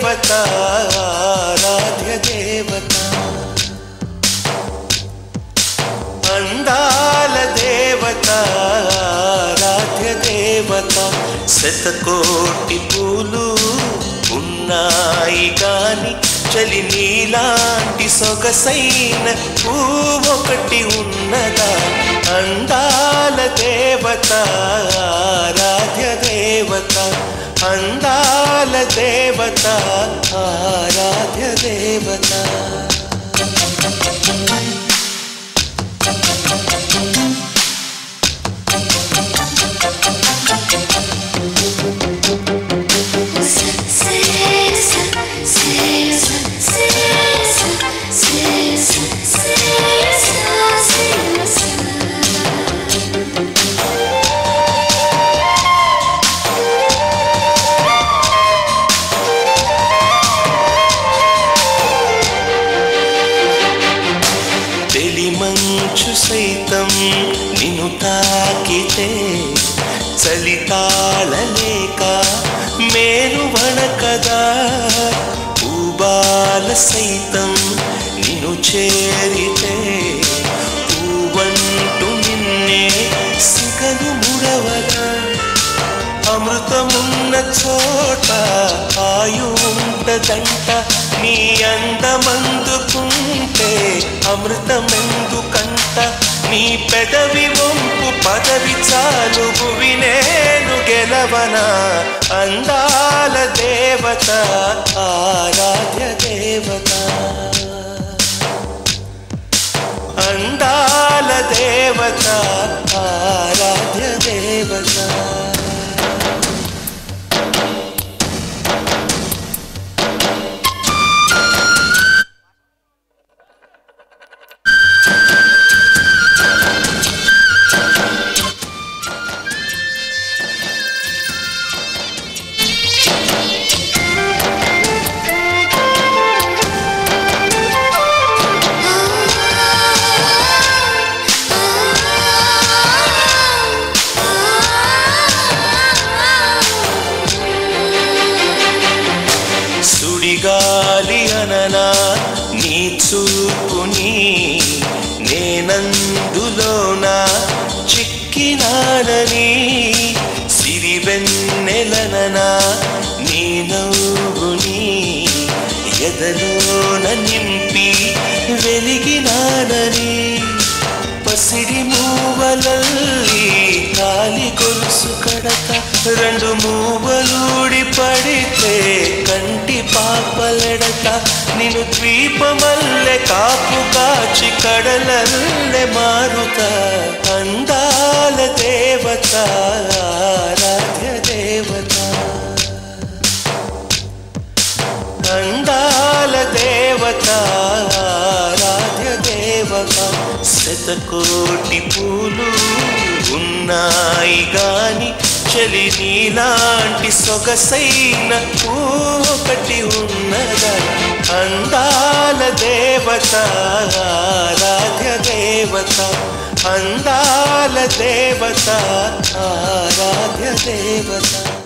దేవత ఆరాధ్య దేవత అందాల దేవత ఆరాధ్య దేవత శతకోటి పూలు ఉన్నాయి కాని చలి నీలాంటి సొగసైన పువ్వొకటి ఉన్నదా అందాల దేవత ఆరాధ్య దేవత అందాల దేవత ఆరాధ్య దేవత తెలిమంచు సైతం నిన్ను తాకితే చలి తాళలేక మేను వణకదా పూబాల సైతం నిన్ను చేరితే పూవంటూ నిన్నే సిగను మురవదా అమృతమున్న చోట ఆయు ఉంటదంట నీ అందమందుకుంటే అమృతమెందుకంట నీ పెదవి వంపు పదవి చాలు భువి నేను గెలవనా అందాల దేవత ఆరాధ్య దేవత అందాల దేవత ఆరాధ్య దేవత సుడిగాలి అననా నీ చూపుని నేనందులోన చిక్కినానని సిరివెన్నెలననా నీ నవ్వుని ఎదలోన నింపి వెలిగినానని పసిడి మూవలల్లి కాలి గొలుసు కడక రెండు మూవలూడి పడితే కంటి పాపలెడక నిన్ను ద్వీపమల్లె కాపు కాచి కడలల్లె మారుత అందాల దేవత ఆరాధ్య దేవత అందాల దేవత ఆరాధ్య దేవత శతకోటి పూలు ఉన్నాయి గాని చలి నీలాంటి సొగసైన ఒకటి ఉన్నదా అందాల దేవత ఆరాధ్య దేవత అందాల దేవత ఆరాధ్య దేవత